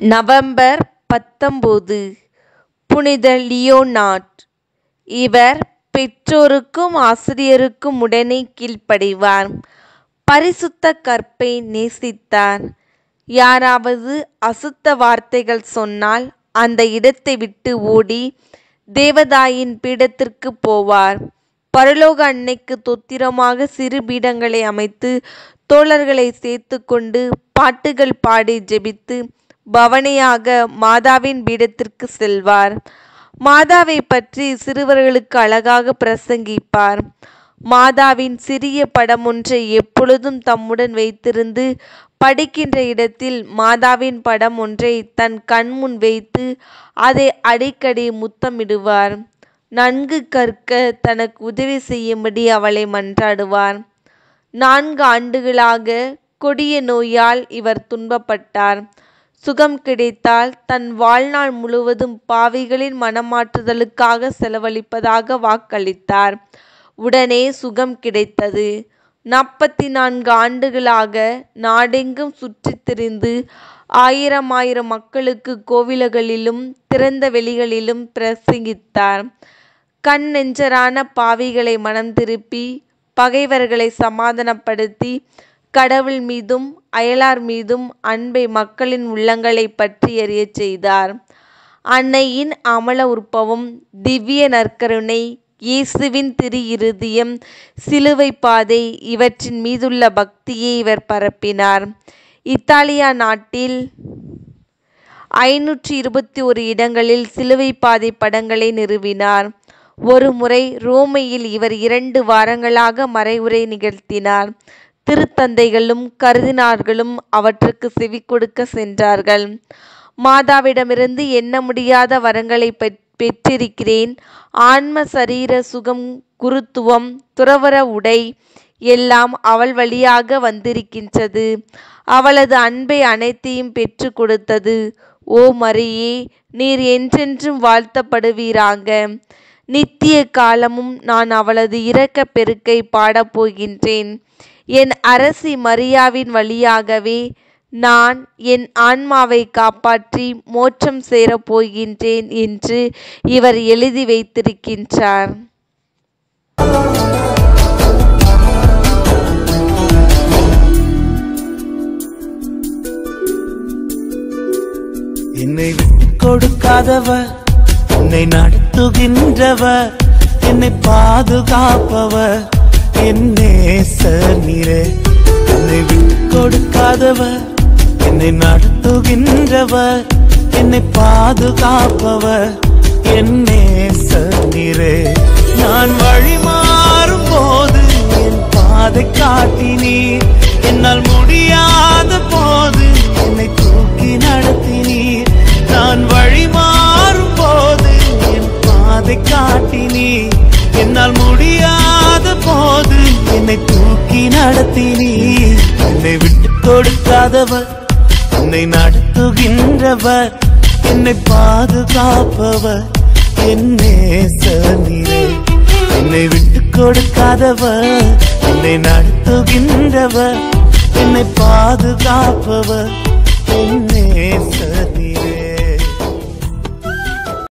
November பத்தொம்போது புனித Leonard இவர் பெற்றோருக்கும் ஆசிரியருக்கும் உடனே கீழ்ப்படிவார் பரிசுத்த கற்பை நேசித்தார் யாராவது அசுத்த வார்த்தைகள் சொன்னால் அந்த இடத்தை விட்டு ஓடி தேவதாயின் பீடத்திற்கு போவார் பரலோக அன்னைக்கு தொத்திரமாக சிறு பீடங்களை அமைத்து தோழர்களை சேர்த்து கொண்டு பாட்டுகள் பாடி ஜெபித்து பவனையாக மாதாவின் பீடத்திற்கு செல்வார் மாதாவை பற்றி சிறுவர்களுக்கு அழகாக பிரசங்கிப்பார் மாதாவின் சிறிய படம் ஒன்றை எப்பொழுதும் தம்முடன் வைத்திருந்து படிக்கின்ற இடத்தில் மாதாவின் படம் ஒன்றை தன் கண்முன் வைத்து அதை அடிக்கடி முத்தமிடுவார் நன்கு கற்க தனக்கு உதவி செய்யும்படி அவளை மன்றாடுவார் நான்கு ஆண்டுகளாக கொடிய நோயால் இவர் துன்பப்பட்டார் சுகம் கிடைத்தால் தன் வாழ்நாள் முழுவதும் பாவிகளின் மனமாற்றுதலுக்காக செலவழிப்பதாக வாக்களித்தார் உடனே சுகம் கிடைத்தது நாற்பத்தி நான்கு ஆண்டுகளாக நாடெங்கும் சுற்றித் திரிந்து ஆயிரம் ஆயிரம் மக்களுக்கு கோவில்களிலும் திறந்த வெளிகளிலும் பிரசங்கித்தார் கண் நெஞ்சரான பாவிகளை மனம் திருப்பி பகைவர்களை சமாதானப்படுத்தி கடவுள் மீதும் அயலார் மீதும் அன்பை மக்களின் உள்ளங்களை பற்றி எறியச் செய்தார் அன்னையின் அமல உற்பவம் திவ்ய நற்கருணை இயேசுவின் திரு இருதயம் சிலுவை பாதை இவற்றின் மீதுள்ள பக்தியை இவர் பரப்பினார் இத்தாலியா நாட்டில் ஐநூற்றி இருபத்தி ஒரு இடங்களில் சிலுவை பாதை படங்களை நிறுவினார் ஒரு முறை ரோமையில் இவர் இரண்டு வாரங்களாக மறைவுரை நிகழ்த்தினார் திருத்தந்தைகளும் கருதினார்களும் அவற்றுக்கு செவி கொடுக்க சென்றார்கள் மாதாவிடமிருந்து எண்ண முடியாத வரங்களை பெற்றிருக்கிறேன் ஆன்ம சரீர சுகம் குருத்துவம் துறவர உடை எல்லாம் அவள் வழியாக வந்திருக்கின்றது அவளது அன்பை அனைத்தையும் பெற்று கொடுத்தது ஓ மரியே நீர் என்றென்றும் வாழ்த்தப்படுவீராங்க நித்திய காலமும் நான் அவளது இரக்க பெருக்கை பாடப் போகின்றேன் என் அரசி மரியாவின் வழியாகவே நான் என் ஆன்மாவை காப்பாற்றி மோட்சம் சேரப் போகின்றேன் என்று இவர் எழுதி வைத்திருக்கின்றார் என்னை கொடுக்காதவர் என்னை நடத்துகின்றவர் என்னை பாதுகாப்பவர் என் நேசர் நீரே என்னை விட்டு கொடுக்காதவர் என்னை நடத்துகின்றவர் என்னை பாதுகாப்பவர் என் நேசர் நீரே நான் வழி மாறும் போது என் பாதை காட்டினீர் என்னால் முடியாத போது என்னை தூக்கி நடத்தினீர் நான் வழி மாறும் போது என் பாதை காட்டினீர் என்னால் முடியாத போது என்னை தூக்கி நடத்தினீர் என்னை விட்டு கொடுக்காதவர் என்னை நடத்துகின்றவர் என்னை பாதுகாப்பவர் என் நேசர் நீரே என்னை விட்டு கொடுக்காதவர் என்னை நடத்துகின்றவர் என்னை பாதுகாப்பவர் என் நேசர் நீரே